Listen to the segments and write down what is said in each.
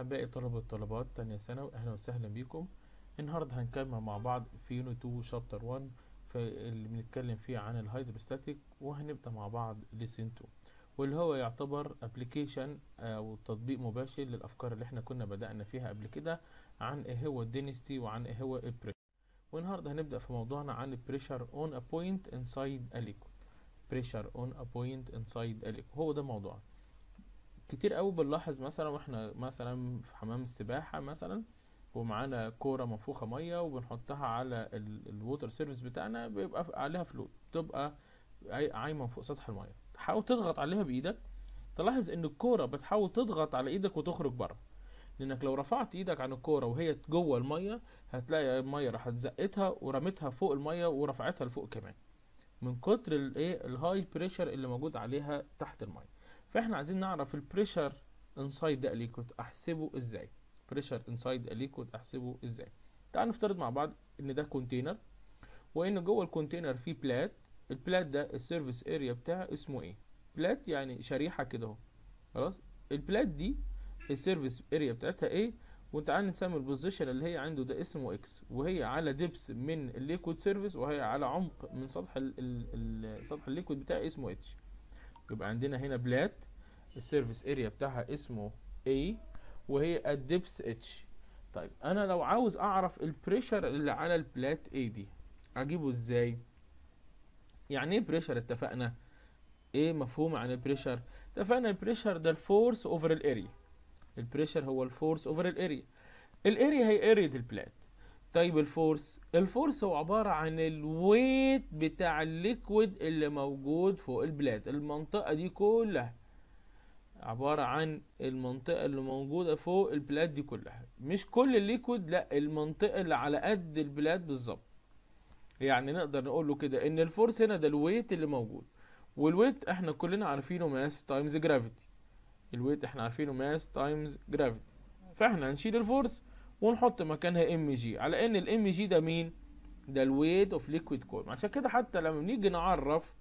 أحبائي طلبة الطلبات تانية ثانوي أهلا وسهلا بيكم النهاردة هنكمل مع بعض في يونت 2 شابتر 1 في اللي بنتكلم فيه عن الهيدروستاتيك وهنبدأ مع بعض ليسن 2 واللي هو يعتبر ابلكيشن أو تطبيق مباشر للأفكار اللي احنا كنا بدأنا فيها قبل كده عن ايه هو الدينستي وعن ايه هو البريشر والنهاردة هنبدأ في موضوعنا عن البريشر اون a point inside a liquid pressure on a point inside a liquid هو ده موضوعنا كتير قوي بنلاحظ مثلا واحنا مثلا في حمام السباحة مثلا ومعانا كورة منفوخة مية وبنحطها على الووتر سيرفيس بتاعنا بيبقى عليها فلوت تبقى عايمة فوق سطح المية تحاول تضغط عليها بإيدك تلاحظ ان الكورة بتحاول تضغط على ايدك وتخرج بره لانك لو رفعت ايدك عن الكورة وهي جوه المية هتلاقي المية راحت زقتها ورمتها فوق المية ورفعتها لفوق كمان من كتر الايه الهاي بريشر اللي موجود عليها تحت المية فاحنا عايزين نعرف البريشر انسايد ذا ليكويد احسبه ازاي بريشر انسايد ذا ليكويد احسبه ازاي تعال نفترض مع بعض ان ده كونتينر وان جوه الكونتينر فيه بلات البلات ده السيرفيس اريا بتاعه اسمه ايه بلات يعني شريحه كده اهو خلاص البلات دي السيرفيس اريا بتاعتها ايه وتعال نسمي البوزيشن اللي هي عنده ده اسمه اكس وهي على دبس من الليكويد سيرفيس وهي على عمق من سطح ال ال سطح الليكويد بتاعي اسمه اتش يبقى عندنا هنا بلات السيرفيس اريا بتاعها اسمه A وهي الدبس اتش طيب انا لو عاوز اعرف البريشر اللي على البلات A دي اجيبه ازاي يعني ايه بريشر اتفقنا ايه مفهوم عن البريشر اتفقنا البريشر ده الفورس اوفر الاريا البريشر هو الفورس اوفر الاريا الاريا هي اريا البلات طيب الفورس الفورس هو عبارة عن الويت بتاع الليكويد اللي موجود فوق البلاد المنطقة دي كلها عبارة عن المنطقة اللي موجودة فوق البلاد دي كلها مش كل الليكويد لا المنطقة اللي على قد البلاد بالظبط يعني نقدر نقول له كده ان الفورس هنا ده الويت اللي موجود والويت احنا كلنا عارفينه ماس تايمز جرافيتي الويت احنا عارفينه ماس تايمز جرافيتي فاحنا هنشيل الفورس ونحط مكانها ام جي على ان الام جي ده مين ده الويت اوف ليكويد كولم عشان كده حتى لما نيجي نعرف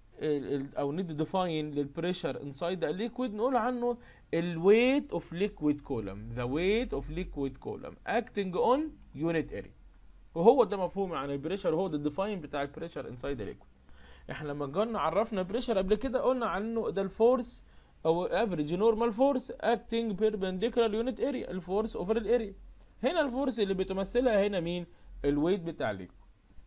او ندي ديفاين للبريشر انسايد ذا ليكويد نقول عنه الويت اوف ليكويد كولم ذا ويت اوف ليكويد كولم اكتنج اون يونت اريا وهو ده مفهوم عن البريشر وهو ده الديفاين بتاع البريشر انسايد ذا ليكويد احنا لما جينا عرفنا بريشر قبل كده قلنا عنه ده الفورس او افريج نورمال فورس اكتنج بيربنديكولار يونت اريا الفورس اوفر الاريا هنا الفورس اللي بتمثلها هنا مين الويت بتاع الليكويد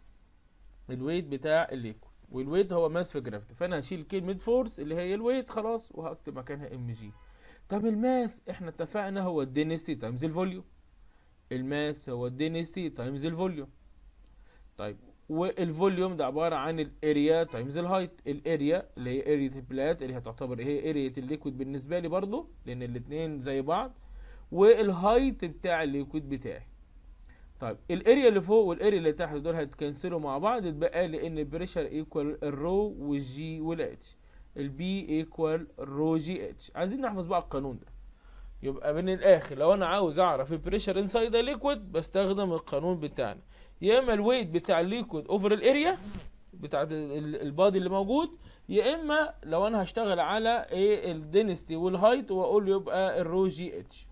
الويت بتاع الليكويد والويت هو ماس في جرافيتي فانا هشيل كلمه فورس اللي هي الويت خلاص وهكتب مكانها ام جي طب الماس احنا اتفقنا هو الدينستي تايمز الفوليوم الماس هو الدينستي تايمز الفوليوم طيب والفوليوم ده عباره عن الاريا تايمز الهايت الاريا اللي هي اريا البلات اللي هتعتبر هي اريا الليكويد بالنسبه لي برضو لان الاثنين زي بعض والهايت بتاع الليكويد بتاعي طيب الاريا اللي فوق والاريا اللي تحت دول هيتكنسلوا مع بعض اتبقى لي ان البريشر ايكوال الرو والجي والاتش البي ايكوال رو جي اتش عايزين نحفظ بقى القانون ده يبقى من الاخر لو انا عاوز اعرف البريشر انسايد ليكويد بستخدم القانون بتاعنا يا اما الويت بتاع الليكويد اوفر الاريا بتاع البادي اللي موجود يا اما لو انا هشتغل على ايه الدينستي والهايت واقول له يبقى الرو جي اتش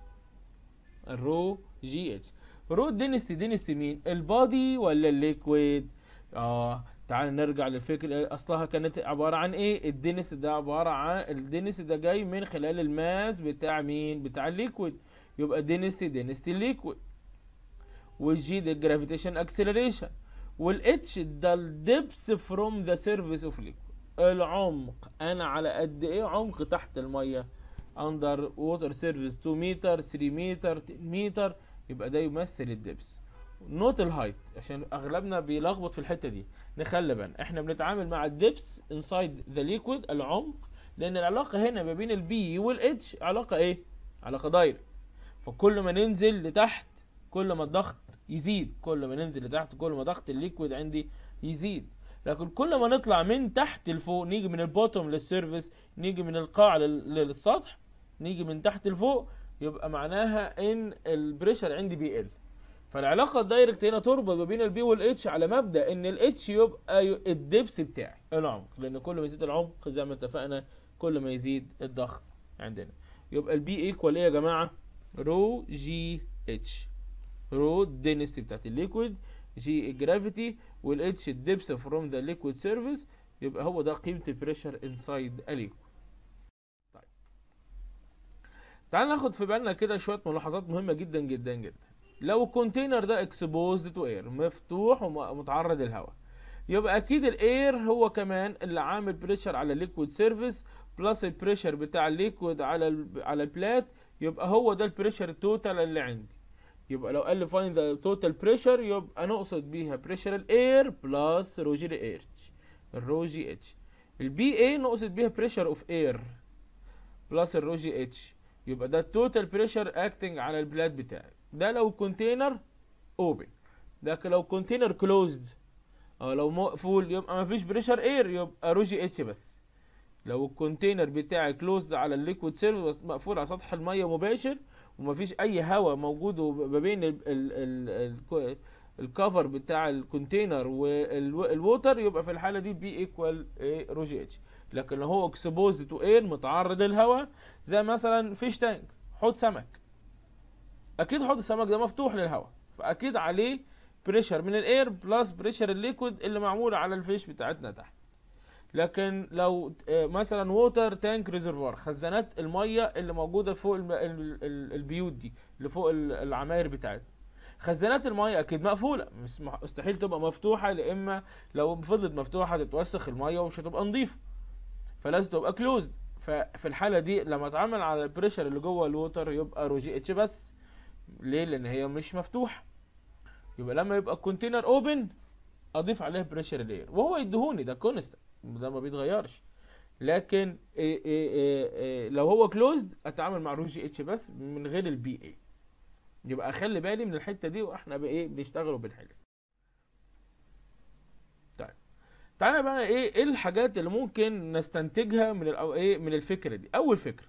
الرو جي اتش رو دينستي دينستي مين البادي ولا الليكويد اه تعال نرجع للفكرة اصلها كانت عبارة عن ايه الدينستي ده عبارة عن الدينستي ده جاي من خلال الماس بتاع مين بتاع الليكويد يبقى دينستي دينستي الليكويد والجي ده الجرافيتيشن اكسلريشن والاتش ده الدبس فروم ذا سيرفيس اوف ليكويد العمق انا على قد ايه عمق تحت الميه اندر ووتر سيرفيس 2 متر 3 متر 10 متر يبقى ده يمثل الدبس نوت الهايت عشان اغلبنا بيلخبط في الحته دي نخلي بالنا احنا بنتعامل مع الدبس انسايد ذا ليكويد العمق لان العلاقه هنا ما بين البي والاتش علاقه ايه علاقه دايره فكل ما ننزل لتحت كل ما الضغط يزيد كل ما ننزل لتحت كل ما ضغط الليكويد عندي يزيد لكن كل ما نطلع من تحت لفوق نيجي من البوتوم للسيرفيس نيجي من القاع للسطح نيجي من تحت لفوق يبقى معناها ان البريشر عندي بيقل فالعلاقه الدايركت هنا تربط ما بين البي والاتش على مبدا ان الاتش يبقى الدبس بتاعي العمق لان كل ما يزيد العمق زي ما اتفقنا كل ما يزيد الضغط عندنا يبقى البي ايكوال ايه يا جماعه رو جي اتش رو الدنسيتي بتاعت الليكويد جي الجرافيتي والاتش الدبس فروم ذا ليكويد سيرفيس يبقى هو ده قيمه البريشر انسايد الليكويد طيب تعال ناخد في بالنا كده شويه ملاحظات مهمه جدا جدا جدا لو الكونتينر ده اكسبوزد تو اير مفتوح ومتعرض للهواء يبقى اكيد الاير هو كمان اللي عامل بريشر على الليكويد سيرفيس بلس البريشر بتاع الليكويد على ال على البلات يبقى هو ده البريشر التوتال اللي عندي يبقى لو قال لي فاين ذا توتال بريشر يبقى نقصد بيها بريشر الاير بلس رو جي اتش الرو جي اتش البي اي نقصد بيها بريشر اوف اير بلس الرو جي اتش يبقى ده التوتال بريشر اكتنج على البلاد بتاعي ده لو كونتينر اوبن لكن لو كونتينر كلوزد اه لو مقفول يبقى مفيش بريشر اير يبقى رو جي اتش بس لو الكونتينر بتاعي كلوزد على الليكويد سيرفيس مقفول على سطح الميه مباشر ومفيش اي هواء موجود ما بين ال ال ال ال الكفر بتاع الكونتينر والووتر يبقى في الحاله دي بي ايكوال رو جي اتش لكن لو هو اكسبوز تو اير متعرض للهواء زي مثلا فيش تانك حوض سمك اكيد حوض السمك ده مفتوح للهواء فاكيد عليه بريشر من الاير بلس بريشر الليكويد اللي معمول على الفيش بتاعتنا تحت لكن لو مثلا ووتر تانك ريزرفوار خزانات الميه اللي موجوده فوق الم... ال... ال... البيوت دي اللي فوق العماير بتاعتنا خزانات الميه اكيد مقفوله مش مستحيل تبقى مفتوحه لاما لو فضلت مفتوحه هتتوسخ الميه ومش هتبقى نظيفه فلازم تبقى كلوزد ففي الحاله دي لما اتعامل على البريشر اللي جوه الووتر يبقى رو جي اتش بس ليه لان هي مش مفتوحه يبقى لما يبقى الكونتينر اوبن اضيف عليه بريشر الاير وهو يدهوني ده كونستنت ده ما بيتغيرش لكن إيه إيه إيه لو هو كلوزد اتعامل مع رو جي اتش بس من غير البي اي يبقى اخلي بالي من الحته دي واحنا بايه بنشتغل وبنحل طيب تعالى بقى ايه ايه الحاجات اللي ممكن نستنتجها من الأو ايه من الفكره دي اول فكره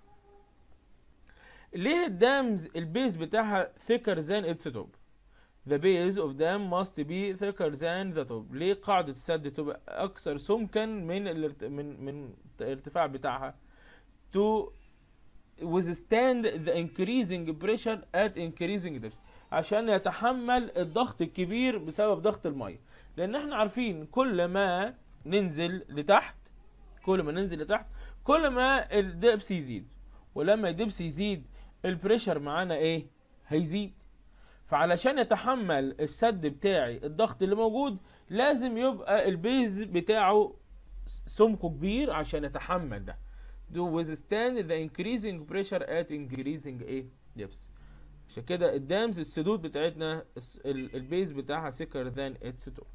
ليه الدامز البيز بتاعها thicker than its top the base of dam must be thicker than the top ليه قاعدة السد تبقى أكثر سمكا من الارت... من من الارتفاع بتاعها to withstand the increasing pressure at increasing depth عشان يتحمل الضغط الكبير بسبب ضغط المية لأن احنا عارفين كل ما ننزل لتحت كل ما ننزل لتحت كل ما الدبس يزيد ولما الدبس يزيد البريشر معانا ايه هيزيد فعلشان يتحمل السد بتاعي الضغط اللي موجود لازم يبقى البيز بتاعه سمكه كبير عشان يتحمل ده to withstand the increasing pressure at increasing ايه depths عشان كده الدامز السدود بتاعتنا البيز بتاعها thicker than its top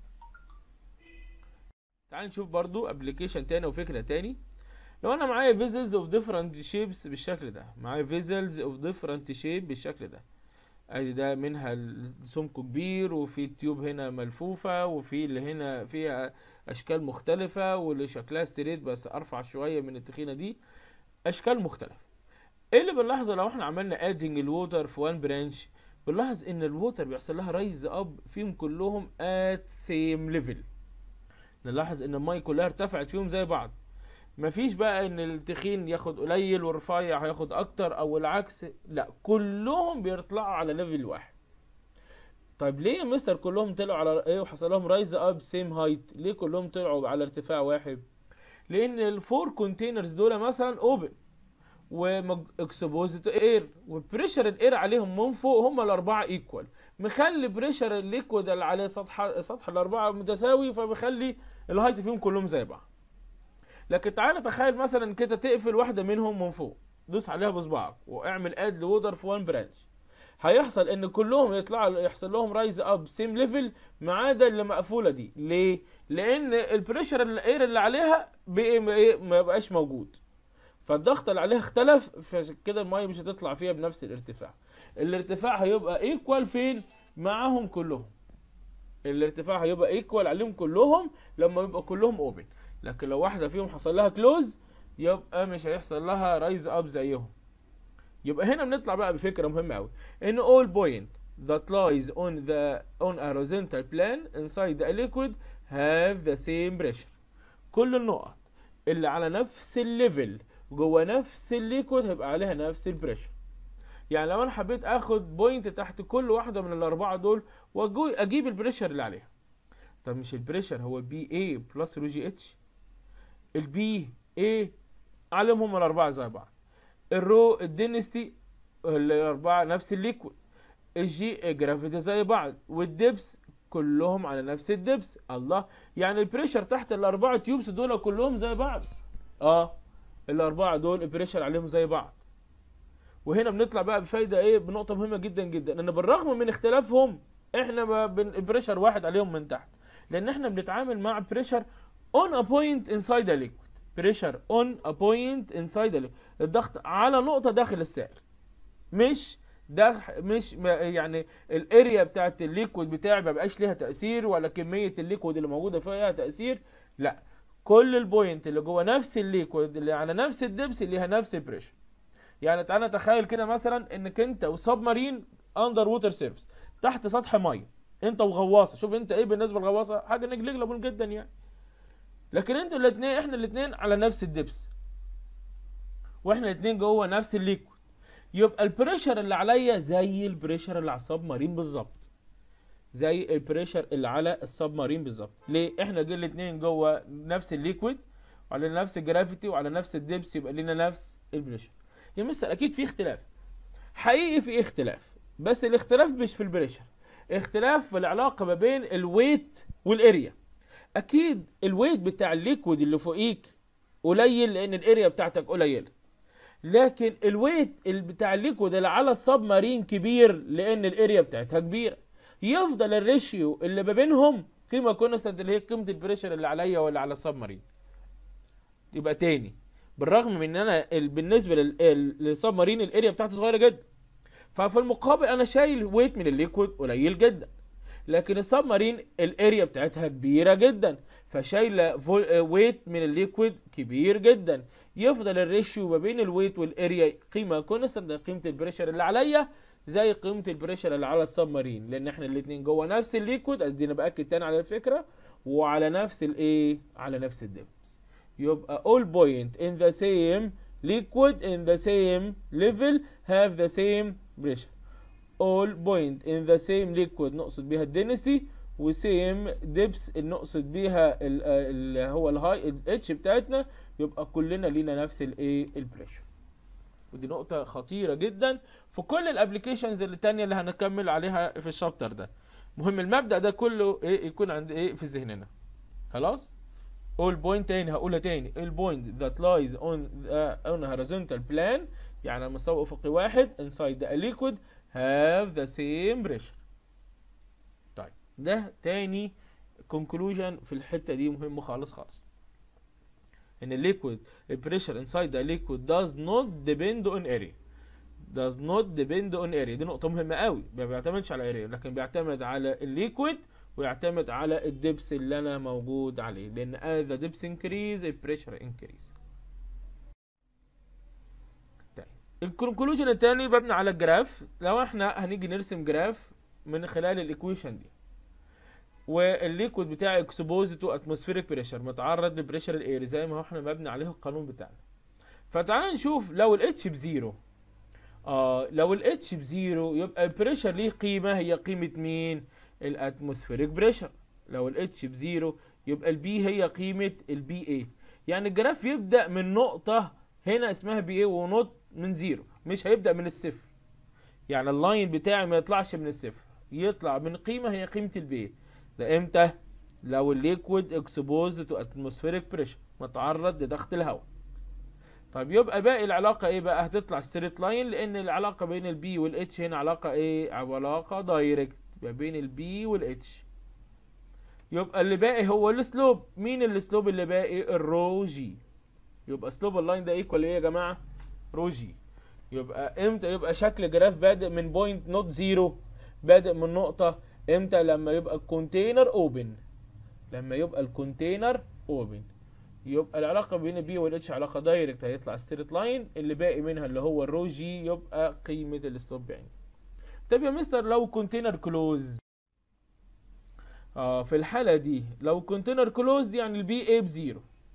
تعال نشوف برضو ابلكيشن تاني وفكرة تاني لو انا معايا فيزلز اوف ديفرنت شيبس بالشكل ده معايا فيزلز اوف ديفرنت شيب بالشكل ده ادي ده منها سمكه كبير وفي التيوب هنا ملفوفة وفي اللي هنا فيها اشكال مختلفة واللي شكلها ستريت بس ارفع شوية من التخينة دي اشكال مختلفة ايه اللي بنلاحظه لو احنا عملنا ادنج الووتر في وان برانش بنلاحظ ان الووتر بيحصل لها رايز اب فيهم كلهم ات سيم ليفل نلاحظ ان الماي كلها ارتفعت فيهم زي بعض مفيش بقى ان التخين ياخد قليل والرفيع هياخد اكتر او العكس لا كلهم بيطلعوا على ليفل واحد طيب ليه يا مستر كلهم طلعوا على ايه وحصل لهم رايز اب سيم هايت ليه كلهم طلعوا على ارتفاع واحد لان الفور كونتينرز دول مثلا اوبن واكسبوزد اير وبريشر الاير عليهم من فوق هم الاربعه ايكوال مخلي بريشر الليكويد اللي عليه سطح سطح الاربعه متساوي فبيخلي الهايت فيهم كلهم زي بعض لكن تعالى تخيل مثلا كده تقفل واحده منهم من فوق دوس عليها بصبعك واعمل اد لودر في وان برانش هيحصل ان كلهم يطلعوا يحصل لهم رايز اب سيم ليفل ما عدا اللي مقفوله دي ليه لان البريشر الاير اللي عليها بقى ما بقاش موجود فالضغط اللي عليها اختلف فعشان كده الميه مش هتطلع فيها بنفس الارتفاع الارتفاع هيبقى ايكوال فين معاهم كلهم الارتفاع هيبقى ايكوال عليهم كلهم لما يبقى كلهم اوبن لكن لو واحده فيهم حصل لها كلوز يبقى مش هيحصل لها رايز اب زيهم يبقى هنا بنطلع بقى بفكره مهمه قوي ان all point that lies on the on a horizontal plane inside the liquid have the same pressure كل النقط اللي على نفس الليفل جوه نفس الليكويد هيبقى عليها نفس البريشر يعني لو انا حبيت اخد بوينت تحت كل واحده من الاربعه دول واجيب البريشر اللي عليها طب مش البريشر هو بي اي بلس رو جي اتش البي اي عليهم هم الاربعه زي بعض الرو الدينستي الاربعه نفس الليكويد الجي جرافيتي زي بعض والدبس كلهم على نفس الدبس الله يعني البريشر تحت الاربعه تيوبس دول كلهم زي بعض اه الاربعه دول البريشر عليهم زي بعض وهنا بنطلع بقى بفايده ايه بنقطه مهمه جدا جدا ان بالرغم من اختلافهم احنا ما بن بريشر واحد عليهم من تحت لان احنا بنتعامل مع بريشر اون ا بوينت انسايد ا ليكويد بريشر اون ا بوينت انسايد ا ليكويد الضغط على نقطه داخل السائل مش ده مش يعني الاريا بتاعت الليكويد بتاعي ما بقاش ليها تاثير ولا كميه الليكويد اللي موجوده فيها ليها تاثير لا كل البوينت اللي جوه نفس الليكويد اللي على نفس الدبس ليها نفس البريشر يعني تعالى تخيل كده مثلا انك انت وسب مارين اندر ووتر سيرفيس تحت سطح ميه انت وغواصه شوف انت ايه بالنسبه للغواصه حاجه نجلجلبون جدا يعني لكن انتوا الاثنين احنا الاثنين على نفس الدبس واحنا الاثنين جوه نفس الليكويد يبقى البريشر اللي عليا زي البريشر اللي على السب مارين بالظبط زي البريشر اللي على السب مارين بالظبط ليه احنا جه الاثنين جوه نفس الليكويد وعلى نفس الجرافيتي وعلى نفس الدبس يبقى لنا نفس البريشر يا مستر اكيد في اختلاف حقيقي في اختلاف بس الاختلاف مش في البريشر اختلاف في العلاقه ما بين الويت والاريا اكيد الويت بتاع الليكويد اللي فوقيك قليل لان الاريا بتاعتك قليله لكن الويت بتاع الليكويد اللي على السب مارين كبير لان الاريا بتاعتها كبيره يفضل الريشيو اللي ما بينهم قيمه كونستنت اللي هي قيمه البريشر اللي عليا ولا على السب مارين يبقى تاني بالرغم من ان انا بالنسبه للسب مارين الاريا بتاعته صغيره جدا ففي المقابل انا شايل ويت من الليكويد قليل جدا لكن السب مارين الاريا بتاعتها كبيره جدا فشايله ويت من الليكويد كبير جدا يفضل الريشيو ما بين الويت والاريا قيمه كونستنت قيمه البريشر اللي عليا زي قيمه البريشر اللي على السب مارين لان احنا الاثنين جوه نفس الليكويد ادينا باكد تاني على الفكره وعلى نفس الايه على نفس الدبس يبقى all point in the same liquid in the same level have the same pressure all point in the same liquid نقصد بيها الدنسي وسيم depths نقصد بيها اللي هو الهاي الاتش بتاعتنا يبقى كلنا لينا نفس الايه البريشر ودي نقطة خطيرة جدا في كل الابلكيشنز التانية اللي هنكمل عليها في الشابتر ده مهم المبدأ ده كله ايه يكون عند ايه في ذهننا خلاص all point تاني هقولها تاني all point that lies on the on a horizontal plane يعني على مستوى افقي واحد inside the liquid have the same pressure طيب ده تاني conclusion في الحتة دي مهم خالص خالص ان الليكويد البريشر inside the liquid does not depend on area does not depend on area دي نقطة مهمة قوي ما بيعتمدش على area لكن بيعتمد على الليكويد ويعتمد على الدبس اللي انا موجود عليه لان as the depth increase البريشر increase طيب الكونكلوجن التاني مبني على الجراف لو احنا هنيجي نرسم جراف من خلال الايكويشن دي والليكويد بتاعي اكسبوز تو اتموسفيريك بريشر متعرض لبريشر الاير زي ما هو احنا مبني عليه القانون بتاعنا فتعال نشوف لو الاتش بزيرو اه لو الاتش بزيرو يبقى البريشر ليه قيمه هي قيمه مين الاتموسفيريك بريشر لو الاتش بزيرو يبقى البي هي قيمه البي اي يعني الجراف يبدا من نقطه هنا اسمها بي اي ونوت من زيرو مش هيبدا من الصفر يعني اللاين بتاعي ما يطلعش من الصفر يطلع من قيمه هي قيمه البي ده امتى لو الليكويد اكسبوز تو اتموسفيريك بريشر متعرض لضغط الهواء طيب يبقى باقي العلاقه ايه بقى هتطلع ستريت لاين لان العلاقه بين البي والاتش هنا علاقه ايه علاقه دايركت ما بين البي والاتش يبقى اللي باقي هو السلوب مين السلوب اللي باقي الرو جي يبقى سلوب اللاين ده ايكوال ايه يا جماعه رو جي يبقى امتى يبقى شكل جراف بادئ من بوينت نوت زيرو بادئ من نقطه امتى لما يبقى الكونتينر اوبن لما يبقى الكونتينر اوبن يبقى العلاقه بين البي والاتش علاقه دايركت هيطلع ستريت لاين اللي باقي منها اللي هو الرو جي يبقى قيمه السلوب عندي طب يا مستر لو كونتينر كلوز اه في الحاله دي لو كونتينر كلوز يعني البي اي بزيرو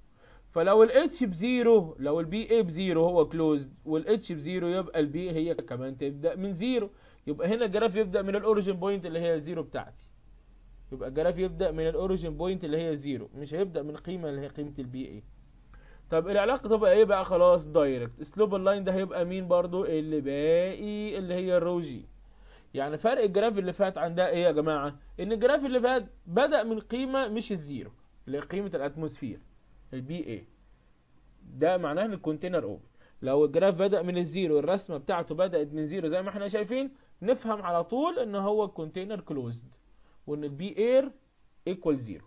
فلو الاتش بزيرو لو البي اي بزيرو هو كلوزد والاتش بزيرو يبقى البي هي كمان تبدا من زيرو يبقى هنا الجراف يبدا من الاوريجن بوينت اللي هي زيرو بتاعتي يبقى الجراف يبدا من الاوريجن بوينت اللي هي زيرو مش هيبدا من القيمه اللي هي قيمه البي اي طب العلاقه تبقى ايه بقى خلاص دايركت اسلوب اللاين ده هيبقى مين برضو اللي باقي اللي هي الرو جي يعني فرق الجراف اللي فات عن ده ايه يا جماعه ان الجراف اللي فات بدا من قيمه مش الزيرو اللي هي قيمه الاتموسفير البي اي ده معناه ان الكونتينر اوبن لو الجراف بدا من الزيرو الرسمه بتاعته بدات من زيرو زي ما احنا شايفين نفهم على طول ان هو الكونتينر كلوزد وان البي اير ايكوال زيرو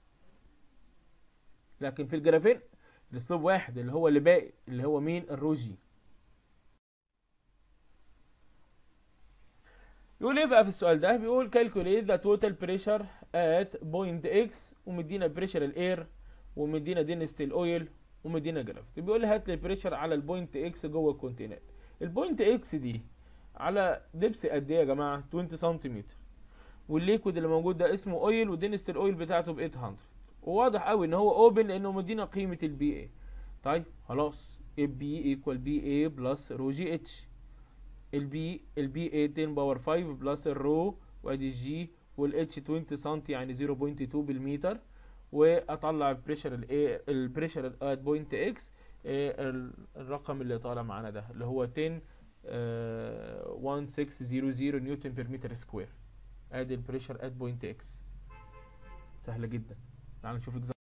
لكن في الجرافين الاسلوب واحد اللي هو اللي باقي اللي هو مين الروجي يقول ايه بقى في السؤال ده بيقول calculate the total pressure at point x ومدينا بريشر الاير ومدينا دينستي الاويل ومدينا جرافيتي بيقول لي هات لي بريشر على البوينت اكس جوه الكونتينر البوينت اكس دي على دبس قد ايه يا جماعه 20 سنتيمتر والليكويد اللي موجود ده اسمه اويل ودينستي الاويل بتاعته ب 800 وواضح قوي ان هو اوبن لانه مدينا قيمه البي اي طيب خلاص البي ايكوال بي اي بلس رو جي اتش البي البي اي 10 باور 5 بلس الرو وادي الجي والاتش 20 سم يعني 0.2 بالمتر واطلع البريشر الاي البريشر ات بوينت اكس الرقم اللي طالع معانا ده اللي هو 10 آه 1600 نيوتن بير متر سكوير ادي البريشر ات بوينت اكس سهله جدا تعالوا نشوف اكزامبل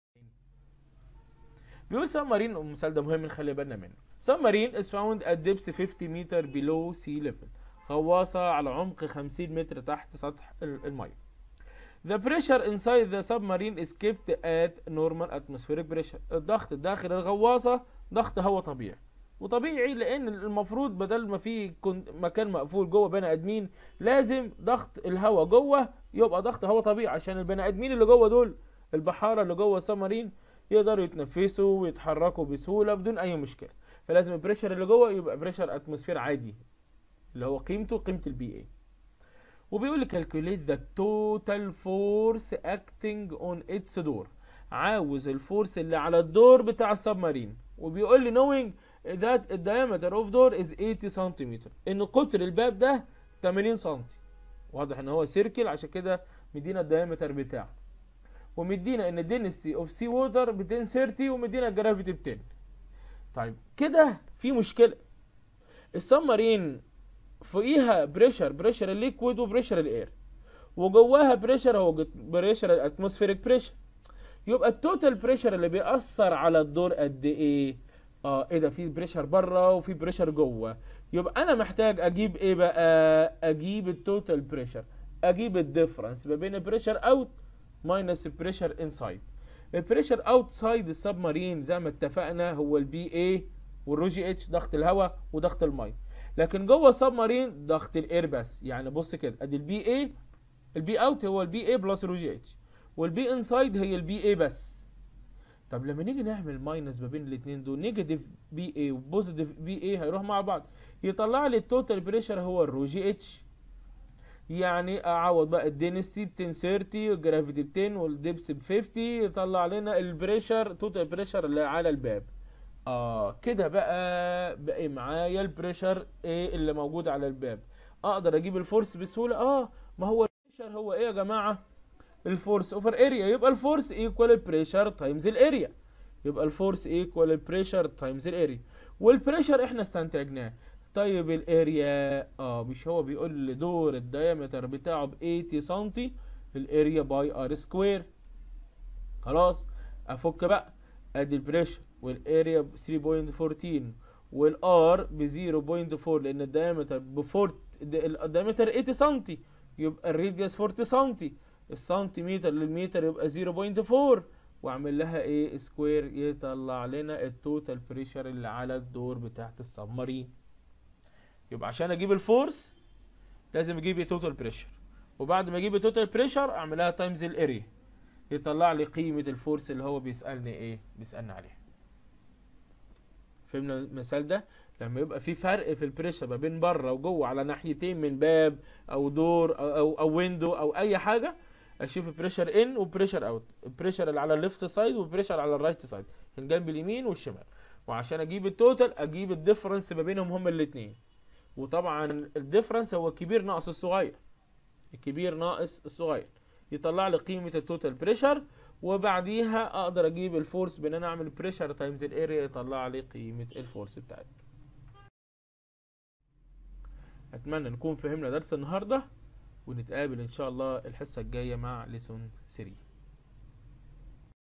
بيقول سبمارين المثال ده مهم نخلي بالنا منه سبمارين is found at depth 50 meter below sea level غواصة على عمق 50 متر تحت سطح المية The pressure inside the submarine is kept at normal atmospheric pressure الضغط داخل الغواصة ضغط هواء طبيعي وطبيعي لان المفروض بدل ما في مكان مقفول جوه بني ادمين لازم ضغط الهواء جوه يبقى ضغط هواء طبيعي عشان البني ادمين اللي جوه دول البحاره اللي جوه السمارين يقدروا يتنفسوا ويتحركوا بسهوله بدون اي مشكله فلازم البريشر اللي جوه يبقى بريشر اتموسفير عادي اللي هو قيمته قيمه البي اي وبيقول لي calculate the total force acting on its door عاوز الفورس اللي على الدور بتاع السبمارين وبيقول لي knowing that the diameter of door is 80 سنتيمتر ان قطر الباب ده 80 سم واضح ان هو سيركل عشان كده مدينا الدايمتر بتاعه ومدينا ان الدنسي اوف سي ووتر ب 1030 ومدينا الجرافيتي ب 10 طيب كده في مشكله السبمارين فوقيها بريشر بريشر الليكويد وبريشر الاير وجواها بريشر هو بريشر الاتموسفيريك بريشر يبقى التوتال بريشر اللي بيأثر على الدور قد ايه اه ايه ده في بريشر بره وفي بريشر جوه يبقى انا محتاج اجيب ايه بقى اجيب التوتال بريشر اجيب الديفرنس ما بين البريشر اوت ماينس البريشر انسايد البريشر اوتسايد السبمارين زي ما اتفقنا هو البي اي والرو جي اتش ضغط الهواء وضغط الميه لكن جوه السبمارين ضغط الاير بس يعني بص كده ادي البي اي البي اوت هو البي اي بلس الرو جي اتش والبي انسايد هي البي اي بس طب لما نيجي نعمل ماينس ما بين الاثنين دول نيجاتيف بي اي وبوزيتيف بي اي هيروح مع بعض يطلع لي التوتال بريشر هو الرو جي اتش يعني اعوض بقى الدينستي ب 1030 والجرافيتي ب 10 والدبس ب 50 يطلع لنا البريشر توتال بريشر اللي على الباب اه كده بقى بقى معايا البريشر ايه اللي موجود على الباب اقدر اجيب الفورس بسهوله اه ما هو البريشر هو ايه يا جماعه الفورس اوفر اريا يبقى الفورس ايكوال البريشر تايمز الاريا يبقى الفورس ايكوال البريشر تايمز الاريا والبريشر احنا استنتجناه طيب الاريا اه مش هو بيقول لي دور الدايمتر بتاعه ب 80 سم الاريا باي ار سكوير خلاص افك بقى ادي البريشر والاريا ب 3.14 والار ب 0.4 لان الدايمتر ب 4 الدايمتر 80 سم يبقى الراديوس 40 سم السنتيمتر للمتر يبقى 0.4 واعمل لها ايه سكوير يطلع لنا التوتال بريشر اللي على الدور بتاعت السبمارين يبقى عشان اجيب الفورس لازم اجيب التوتال بريشر وبعد ما اجيب التوتال بريشر اعملها تايمز الاريا يطلع لي قيمة الفورس اللي هو بيسألني ايه بيسألني عليها فهمنا المثال ده لما يبقى في فرق في البريشر ما بين بره وجوه على ناحيتين من باب او دور او او, أو ويندو او اي حاجه اشوف بريشر ان وبريشر اوت البريشر اللي على الليفت سايد والبريشر على الرايت سايد الجنب اليمين والشمال وعشان اجيب التوتال اجيب الديفرنس ما بينهم هما الاثنين وطبعا الديفرنس هو الكبير ناقص الصغير الكبير ناقص الصغير يطلع لي قيمه التوتال بريشر وبعديها اقدر اجيب الفورس بان انا اعمل بريشر تايمز الاريا يطلع لي قيمه الفورس بتاعتي اتمنى نكون فهمنا درس النهارده ونتقابل ان شاء الله الحصه الجايه مع ليسون 3